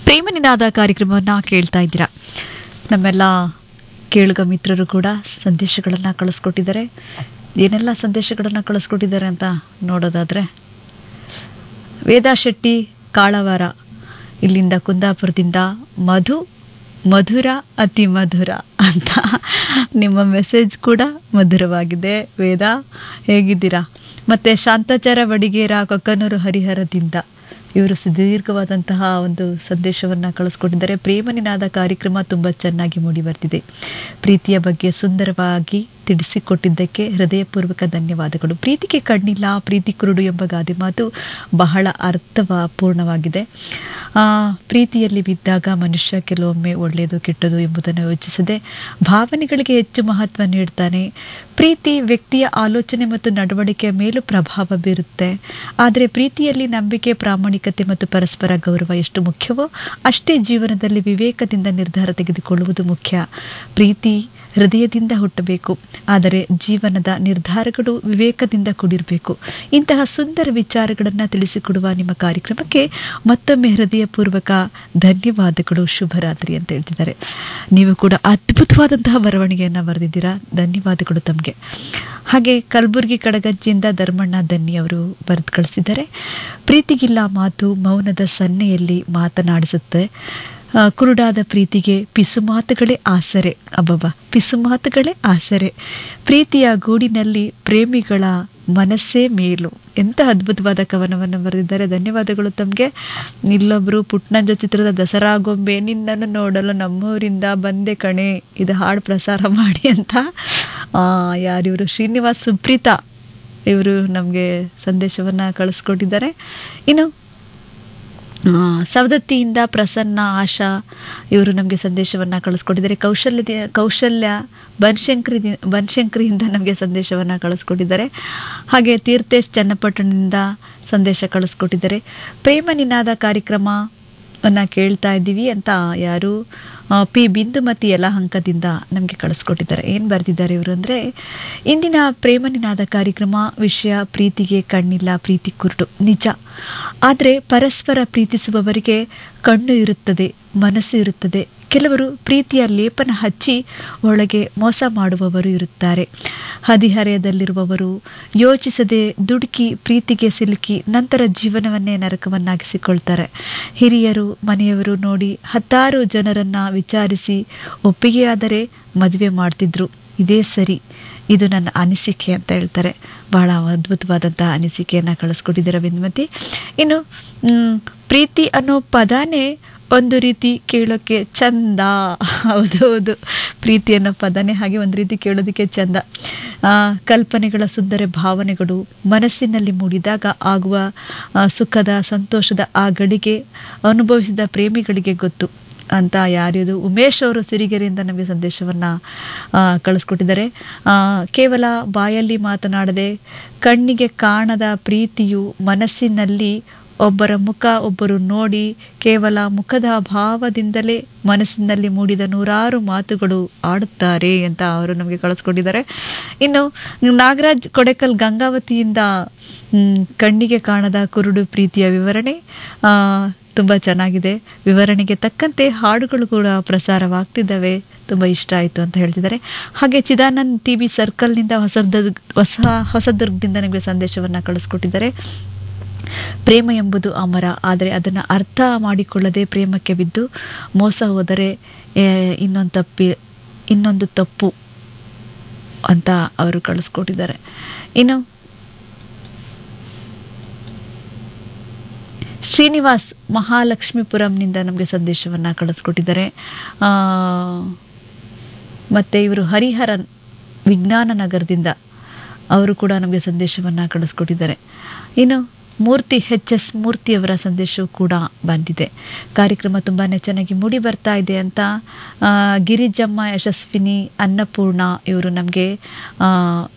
ಪ್ರೇಮ ನಿನಾದ ಕಾರ್ಯಕ್ರಮವನ್ನು ಕೇಳ್ತಾ ಇದ್ದೀರಾ ನಮ್ಮೆಲ್ಲ ಕೇಳುಗ ಮಿತ್ರರು ಕೂಡ ಸಂದೇಶಗಳನ್ನು ಕಳಿಸ್ಕೊಟ್ಟಿದ್ದಾರೆ ಏನೆಲ್ಲ ಸಂದೇಶಗಳನ್ನು ಕಳಿಸ್ಕೊಟ್ಟಿದ್ದಾರೆ ಅಂತ ನೋಡೋದಾದರೆ ವೇದಾ ಶೆಟ್ಟಿ ಕಾಳವಾರ ಇಲ್ಲಿಂದ ಕುಂದಾಪುರದಿಂದ ಮಧು ಮಧುರ ಅತಿ ಮಧುರ ಅಂತ ನಿಮ್ಮ ಮೆಸೇಜ್ ಕೂಡ ಮಧುರವಾಗಿದೆ ವೇದ ಹೇಗಿದ್ದೀರಾ ಮತ್ತು ಶಾಂತಾಚಾರ ಬಡಿಗೇರ ಕೊಕ್ಕನೂರು ಹರಿಹರದಿಂದ ಇವರು ಸುದೀರ್ಘವಾದಂತಹ ಒಂದು ಸಂದೇಶವನ್ನು ಕಳಿಸ್ಕೊಟ್ಟಿದ್ದಾರೆ ಪ್ರೇಮ ನಿನಾದ ಕಾರ್ಯಕ್ರಮ ತುಂಬ ಚೆನ್ನಾಗಿ ಮೂಡಿ ಬರ್ತಿದೆ ಪ್ರೀತಿಯ ಬಗ್ಗೆ ಸುಂದರವಾಗಿ ತಿಳಿಸಿಕೊಟ್ಟಿದ್ದಕ್ಕೆ ಹೃದಯಪೂರ್ವಕ ಧನ್ಯವಾದಗಳು ಪ್ರೀತಿಗೆ ಕಣ್ಣಿಲ್ಲ ಪ್ರೀತಿ ಕುರುಡು ಎಂಬ ಗಾದೆ ಮಾತು ಬಹಳ ಅರ್ಥಪೂರ್ಣವಾಗಿದೆ ಆ, ಪ್ರೀತಿಯಲ್ಲಿ ಬಿದ್ದಾಗ ಮನುಷ್ಯ ಕೆಲವೊಮ್ಮೆ ಒಳ್ಳೆಯದು ಕೆಟ್ಟದು ಎಂಬುದನ್ನು ಯೋಚಿಸದೆ ಭಾವನೆಗಳಿಗೆ ಹೆಚ್ಚು ಮಹತ್ವ ನೀಡ್ತಾನೆ ಪ್ರೀತಿ ವ್ಯಕ್ತಿಯ ಆಲೋಚನೆ ಮತ್ತು ನಡವಳಿಕೆಯ ಮೇಲೂ ಪ್ರಭಾವ ಬೀರುತ್ತೆ ಆದರೆ ಪ್ರೀತಿಯಲ್ಲಿ ನಂಬಿಕೆ ಪ್ರಾಮಾಣಿಕತೆ ಮತ್ತು ಪರಸ್ಪರ ಗೌರವ ಎಷ್ಟು ಮುಖ್ಯವೋ ಅಷ್ಟೇ ಜೀವನದಲ್ಲಿ ವಿವೇಕದಿಂದ ನಿರ್ಧಾರ ತೆಗೆದುಕೊಳ್ಳುವುದು ಮುಖ್ಯ ಪ್ರೀತಿ ಹೃದಯದಿಂದ ಹುಟ್ಟಬೇಕು ಆದರೆ ಜೀವನದ ನಿರ್ಧಾರಗಳು ವಿವೇಕದಿಂದ ಕೂಡಿರಬೇಕು ಇಂತಹ ಸುಂದರ ವಿಚಾರಗಳನ್ನು ತಿಳಿಸಿಕೊಡುವ ನಿಮ್ಮ ಕಾರ್ಯಕ್ರಮಕ್ಕೆ ಮತ್ತೊಮ್ಮೆ ಹೃದಯಪೂರ್ವಕ ಧನ್ಯವಾದಗಳು ಶುಭರಾತ್ರಿ ಅಂತ ಹೇಳ್ತಿದ್ದಾರೆ ನೀವು ಕೂಡ ಅದ್ಭುತವಾದಂತಹ ಬರವಣಿಗೆಯನ್ನು ಬರೆದಿದ್ದೀರಾ ಧನ್ಯವಾದಗಳು ತಮಗೆ ಹಾಗೆ ಕಲಬುರಗಿ ಕಡಗಜ್ಜಿಯಿಂದ ಧರ್ಮಣ್ಣ ದನ್ನಿ ಅವರು ಬರೆದು ಕಳಿಸಿದ್ದಾರೆ ಪ್ರೀತಿಗಿಲ್ಲ ಮಾತು ಮೌನದ ಸನ್ನೆಯಲ್ಲಿ ಮಾತನಾಡಿಸುತ್ತೆ ಆ, ಕುರುಡಾದ ಪ್ರೀತಿಗೆ ಪಿಸುಮಾತುಗಳೇ ಆಸರೆ ಅಬ್ಬಬ್ಬ ಪಿಸುಮಾತುಗಳೇ ಆಸರೆ ಪ್ರೀತಿಯ ಗೂಡಿನಲ್ಲಿ ಪ್ರೇಮಿಗಳ ಮನಸ್ಸೇ ಮೇಲು ಎಂಥ ಅದ್ಭುತವಾದ ಕವನವನ್ನು ಬರೆದಿದ್ದಾರೆ ಧನ್ಯವಾದಗಳು ತಮಗೆ ಇಲ್ಲೊಬ್ರು ಪುಟ್ನಂಜ ಚಿತ್ರದ ದಸರಾ ಗೊಂಬೆ ನಿನ್ನನ್ನು ನೋಡಲು ನಮ್ಮೂರಿಂದ ಬಂದೆ ಕಣೆ ಇದು ಹಾಡು ಪ್ರಸಾರ ಮಾಡಿ ಅಂತ ಆ, ಯಾರಿವರು ಶ್ರೀನಿವಾಸ್ ಸುಪ್ರೀತಾ ಇವರು ನಮಗೆ ಸಂದೇಶವನ್ನು ಕಳಿಸ್ಕೊಟ್ಟಿದ್ದಾರೆ ಇನ್ನು ಆ, ಸವದತ್ತಿಯಿಂದ ಪ್ರಸನ್ನ ಆಶಾ ಇವರು ನಮಗೆ ಸಂದೇಶವನ್ನು ಕಳಿಸ್ಕೊಟ್ಟಿದ್ದಾರೆ ಕೌಶಲ್ಯ ಕೌಶಲ್ಯ ಬನಶಂಕರಿ ಬನಶಂಕರಿಯಿಂದ ನಮಗೆ ಸಂದೇಶವನ್ನು ಕಳಿಸ್ಕೊಟ್ಟಿದ್ದಾರೆ ಹಾಗೆ ತೀರ್ಥೇಶ್ ಚನ್ನಪಟ್ಟಣದಿಂದ ಸಂದೇಶ ಕಳಿಸ್ಕೊಟ್ಟಿದ್ದಾರೆ ಪ್ರೇಮ ನಿನಾದ ಕಾರ್ಯಕ್ರಮವನ್ನು ಕೇಳ್ತಾ ಇದ್ದೀವಿ ಅಂತ ಯಾರು ಆ, ಪಿ ಬಿಂದುಮತಿ ಯಲಹಂಕದಿಂದ ನಮಗೆ ಕಳಿಸ್ಕೊಟ್ಟಿದ್ದಾರೆ ಏನು ಬರೆದಿದ್ದಾರೆ ಇವರು ಅಂದರೆ ಇಂದಿನ ಪ್ರೇಮ ನಿನಾದ ಕಾರ್ಯಕ್ರಮ ವಿಷಯ ಪ್ರೀತಿಗೆ ಕಣ್ಣಿಲ್ಲ ಪ್ರೀತಿ ಕುರುಡು ನಿಜ ಆದರೆ ಪರಸ್ಪರ ಪ್ರೀತಿಸುವವರಿಗೆ ಕಣ್ಣು ಇರುತ್ತದೆ ಮನಸ್ಸು ಇರುತ್ತದೆ ಕೆಲವರು ಪ್ರೀತಿಯ ಲೇಪನ ಹಚ್ಚಿ ಒಳಗೆ ಮೋಸ ಮಾಡುವವರು ಇರುತ್ತಾರೆ ಹದಿಹರೆಯದಲ್ಲಿರುವವರು ಯೋಚಿಸದೆ ದುಡುಕಿ ಪ್ರೀತಿಗೆ ಸಿಲುಕಿ ನಂತರ ಜೀವನವನ್ನೇ ನರಕವನ್ನಾಗಿಸಿಕೊಳ್ತಾರೆ ಹಿರಿಯರು ಮನೆಯವರು ನೋಡಿ ಹತ್ತಾರು ಜನರನ್ನ ವಿಚಾರಿಸಿ ಒಪ್ಪಿಗೆಯಾದರೆ ಮದುವೆ ಮಾಡ್ತಿದ್ರು ಇದೇ ಸರಿ ಇದು ನನ್ನ ಅನಿಸಿಕೆ ಅಂತ ಹೇಳ್ತಾರೆ ಬಹಳ ಅದ್ಭುತವಾದಂತಹ ಅನಿಸಿಕೆಯನ್ನು ಕಳಿಸ್ಕೊಟ್ಟಿದ್ದಾರೆ ಬಿಂದುಮತಿ ಇನ್ನು ಮ್, ಪ್ರೀತಿ ಅನ್ನೋ ಪದನೇ ಒಂದು ರೀತಿ ಕೇಳೋಕ್ಕೆ ಚಂದ ಹೌದು ಹೌದು ಪ್ರೀತಿ ಅನ್ನೋ ಪದನೇ ಹಾಗೆ ಒಂದು ರೀತಿ ಕೇಳೋದಕ್ಕೆ ಚಂದ ಆ, ಕಲ್ಪನೆಗಳ ಸುಂದರ ಭಾವನೆಗಳು ಮನಸ್ಸಿನಲ್ಲಿ ಮೂಡಿದಾಗ ಆಗುವ ಆ, ಸುಖದ ಸಂತೋಷದ ಆ ಗಳಿಗೆ ಅನುಭವಿಸಿದ ಪ್ರೇಮಿಗಳಿಗೆ ಗೊತ್ತು ಅಂತ ಯಾರ್ಯಾರು ಉಮೇಶ್ ಅವರು ಸಿರಿಗೆರೆಯಿಂದ ನಮಗೆ ಸಂದೇಶವನ್ನು ಕಳಿಸ್ಕೊಟ್ಟಿದ್ದಾರೆ ಆ, ಕೇವಲ ಬಾಯಲ್ಲಿ ಮಾತನಾಡದೆ ಕಣ್ಣಿಗೆ ಕಾಣದ ಪ್ರೀತಿಯು ಮನಸ್ಸಿನಲ್ಲಿ ಒಬ್ಬರ ಮುಖ ಒಬ್ಬರು ನೋಡಿ ಕೇವಲ ಮುಖದ ಭಾವದಿಂದಲೇ ಮನಸ್ಸಿನಲ್ಲಿ ಮೂಡಿದ ನೂರಾರು ಮಾತುಗಳು ಆಡುತ್ತಾರೆ ಅಂತ ಅವರು ನಮಗೆ ಕಳಿಸ್ಕೊಟ್ಟಿದ್ದಾರೆ ಇನ್ನು ನಾಗರಾಜ್ ಕೊಡೆಕಲ್ ಗಂಗಾವತಿಯಿಂದ ಮ್, ಕಣ್ಣಿಗೆ ಕಾಣದ ಕುರುಡು ಪ್ರೀತಿಯ ವಿವರಣೆ ಆ, ತುಂಬ ಚೆನ್ನಾಗಿದೆ ವಿವರಣೆಗೆ ತಕ್ಕಂತೆ ಹಾಡುಗಳು ಕೂಡ ಪ್ರಸಾರವಾಗ್ತಿದ್ದಾವೆ ತುಂಬ ಇಷ್ಟ ಆಯಿತು ಅಂತ ಹೇಳ್ತಿದ್ದಾರೆ ಹಾಗೆ ಚಿದಾನಂದ್ ಟಿ ವಿ ಸರ್ಕಲ್ನಿಂದ ಹೊಸದುರ್ಗ ಹೊಸ ಹೊಸದುರ್ಗದಿಂದ ನಮಗೆ ಸಂದೇಶವನ್ನು ಕಳಿಸ್ಕೊಟ್ಟಿದ್ದಾರೆ ಪ್ರೇಮ ಎಂಬುದು ಅಮರ ಆದರೆ ಅದನ್ನು ಅರ್ಥ ಮಾಡಿಕೊಳ್ಳದೆ ಪ್ರೇಮಕ್ಕೆ ಬಿದ್ದು ಮೋಸ ಹೋದರೆ ಏ, ಇನ್ನೊಂದು ತಪ್ಪಿ ಇನ್ನೊಂದು ತಪ್ಪು ಅಂತ ಅವರು ಕಳಿಸ್ಕೊಟ್ಟಿದ್ದಾರೆ ಇನ್ನು ಶ್ರೀನಿವಾಸ್ ಮಹಾಲಕ್ಷ್ಮೀಪುರಂನಿಂದ ನಮಗೆ ಸಂದೇಶವನ್ನು ಕಳಿಸ್ಕೊಟ್ಟಿದ್ದಾರೆ ಆ, ಮತ್ತು ಇವರು ಹರಿಹರನ್ ವಿಜ್ಞಾನ ನಗರದಿಂದ ಅವರು ಕೂಡ ನಮಗೆ ಸಂದೇಶವನ್ನು ಕಳಿಸ್ಕೊಟ್ಟಿದ್ದಾರೆ ಇನ್ನು ಮೂರ್ತಿ ಎಚ್ ಎಸ್ ಮೂರ್ತಿಯವರ ಸಂದೇಶವೂ ಕೂಡ ಬಂದಿದೆ ಕಾರ್ಯಕ್ರಮ ತುಂಬಾ ಚೆನ್ನಾಗಿ ಮೂಡಿ ಬರ್ತಾ ಇದೆ ಅಂತ ಆ, ಗಿರಿಜಮ್ಮ ಯಶಸ್ವಿನಿ ಅನ್ನಪೂರ್ಣ ಇವರು ನಮಗೆ